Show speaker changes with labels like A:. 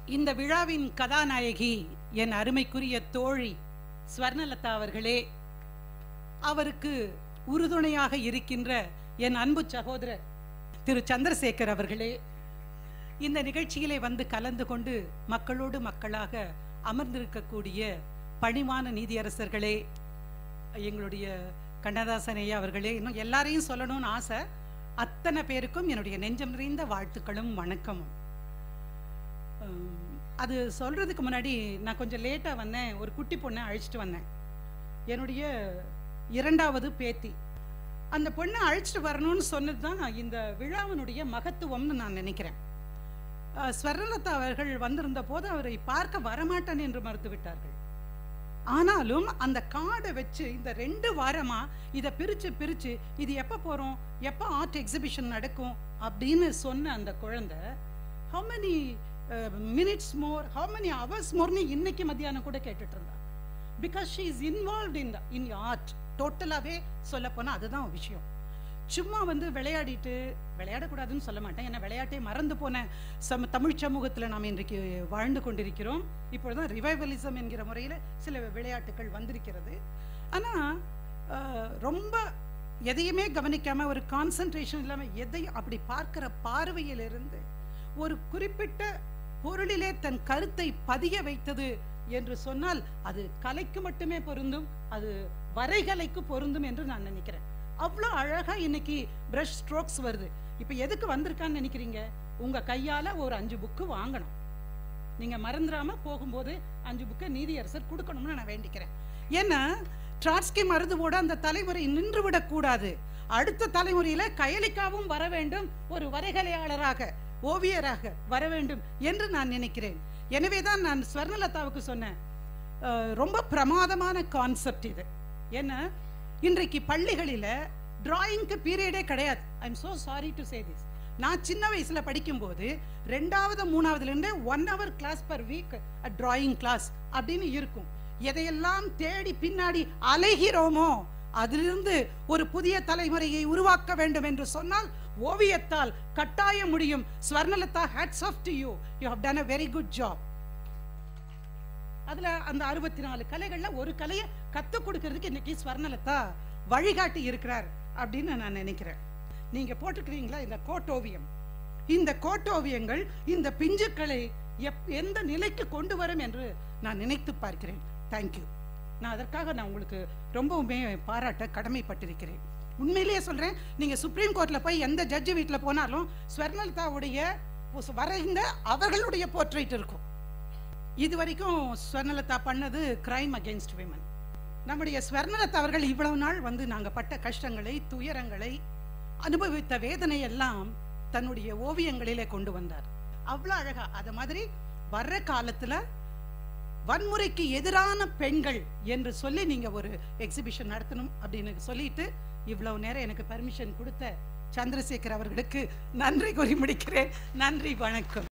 A: இந்த விழாவின் கதாநாயகி என் அருமைக்குரிய தோழி ஸ்வர்ணலதா அவர்களே அவருக்கு உறுதுணையாக இருக்கின்ற என் அன்பு சகோதரர் திரு சந்திரசேகர் அவர்களே இந்த நிகழ்ச்சியிலே வந்து கலந்து கொண்டு மக்களோடு மக்களாக அமர்ந்திருக்கக்கூடிய பணிவான நீதியரசர்களே எங்களுடைய கண்ணதாசன் ஐயா அவர்களே இன்னும் எல்லாரையும் சொல்லணும்னு ஆசை அத்தனை பேருக்கும் என்னுடைய நெஞ்சம் நிறைந்த வாழ்த்துக்களும் வணக்கமும் உம், அது சொல்றதுக்கு முன்னாடி நான் கொஞ்சம் லேட்டாக வந்தேன் ஒரு குட்டி பொண்ணை அழைச்சிட்டு வந்தேன் என்னுடைய இரண்டாவது பேத்தி அந்த பொண்ணை அழைச்சிட்டு வரணும்னு சொன்னது தான் இந்த விழாவினுடைய மகத்துவம்னு நான் நினைக்கிறேன் அஹ், ஸ்வர்ணலதா அவர்கள் வந்திருந்த போது அவரை பார்க்க வரமாட்டேன் என்று மறுத்து விட்டார்கள் ஆனாலும் அந்த கார்டை வச்சு இந்த ரெண்டு வாரமா இதை பிரிச்சு பிரிச்சு இது எப்போ போறோம் எப்போ ஆர்ட் எக்ஸிபிஷன் நடக்கும் அப்படின்னு சொன்ன அந்த குழந்தை how many minutes more how many hours மோர்னு இன்னைக்கு மத்தியானம் கூட கேட்டுட்டு இருந்தா because she is involve in in art டோட்டலாகவே சொல்ல போனால் அதுதான் விஷயம் சும்மா வந்து விளையாடிட்டு விளையாடக்கூடாதுன்னு சொல்ல மாட்டேன் ஏன்னா விளையாட்டை மறந்து போன சம தமிழ் சமூகத்தில் நாம் இன்றைக்கு வாழ்ந்து கொண்டிருக்கிறோம் இப்பொழுதுதான் ரிவைவலிசம் என்கிற முறையில் சில விளையாட்டுகள் வந்திருக்கிறது ஆனால் ரொம்ப எதையுமே கவனிக்காம ஒரு கான்சன்ட்ரேஷன் இல்லாமல் எதையும் அப்படி பார்க்கிற பார்வையிலிருந்து ஒரு குறிப்பிட்ட பொருளிலே தன் கருத்தை பதிய வைத்தது என்று சொன்னால் அது கலைக்கு மட்டுமே பொருந்தும் அது வரைகலைக்கு பொருந்தும் என்று நான் நினைக்கிறேன் அவ்வளோ அழகா இன்னைக்கு பிரஷ் ஸ்ட்ரோக்ஸ் வருது இப்போ எதுக்கு வந்திருக்கான்னு நினைக்கிறீங்க உங்க கையால ஒரு அஞ்சு புக்கு வாங்கணும் நீங்க மறந்துடாம போகும்போது அஞ்சு புக்கை நீதியரசர் கொடுக்கணும்னு நான் வேண்டிக்கிறேன் ஏன்னா ட்ராட்ஸ்கி மருதுவோட அந்த தலைமுறை நின்று விடக்கூடாது அடுத்த தலைமுறையில கயலிக்காவும் வர வேண்டும் ஒரு வரைகலையாளராக ஓவியராக வர வேண்டும் என்று நான் நினைக்கிறேன் எனவே தான் நான் ஸ்வர்ணலதாவுக்கு சொன்னேன் அஹ், ரொம்ப பிரமாதமான கான்செப்ட் இது ஏன்னா இன்றைக்கு பள்ளிகளில் டிராயிங்க்கு பீரியடே கிடையாது I am so sorry to say this நான் சின்ன வயசுல படிக்கும்போது ரெண்டாவது மூணாவதுல இருந்து one hour class per week drawing class அப்படின்னு இருக்கும் எதையெல்லாம் தேடி பின்னாடி அலைகிறோமோ அதிலிருந்து ஒரு புதிய தலைமுறையை உருவாக்க வேண்டும் என்று சொன்னால் ஓவியத்தால் கட்டாய முடியும் Swarnalatha hats off to you you have done a very good job அதுல அந்த அறுபத்தி நாலு கலைகள்ல ஒரு கலையை கத்துக் கொடுக்கறதுக்கு இன்னைக்கு ஸ்வர்ணலதா வழிகாட்டி இருக்கிறார் அப்படின்னு நான் நினைக்கிறேன் நீங்க போட்டுக்கிறீங்களா இந்த கோட்டோவியம் இந்த கோட்டோவியங்கள் இந்த பிஞ்சுக்களை எப் எந்த நிலைக்கு கொண்டு வரும் என்று நான் நினைத்து பார்க்கிறேன் தேங்க்யூ நான் அதற்காக நான் உங்களுக்கு ரொம்பவுமே பாராட்ட கடமைப்பட்டிருக்கிறேன் உண்மையிலேயே சொல்றேன் நீங்க சுப்ரீம் கோர்ட்ல போய் எந்த ஜட்ஜி வீட்டில் போனாலும் ஸ்வர்ணலதாவுடைய வரைந்த அவர்களுடைய போர்ட்ரேட் இருக்கும் இது வரைக்கும் ஸ்வர்ணலதா பண்ணது கிரைம் அகேன்ஸ்ட் விமன் நம்முடைய ஸ்வர்ணலதா அவர்கள் இவ்வளவு நாள் வந்து நாங்க பட்ட கஷ்டங்களை துயரங்களை அனுபவித்த வேதனை எல்லாம் தன்னுடைய ஓவியங்களிலே கொண்டு வந்தார் அவ்வளவு அழகா அது மாதிரி வர்ற காலத்துல வன்முறைக்கு எதிரான பெண்கள் என்று சொல்லி நீங்க ஒரு எக்ஸிபிஷன் நடத்தணும் அப்படின்னு சொல்லிட்டு இவ்வளவு நேரம் எனக்கு பர்மிஷன் கொடுத்த சந்திரசேகர் அவர்களுக்கு நன்றி கூறி முடிக்கிறேன் நன்றி வணக்கம்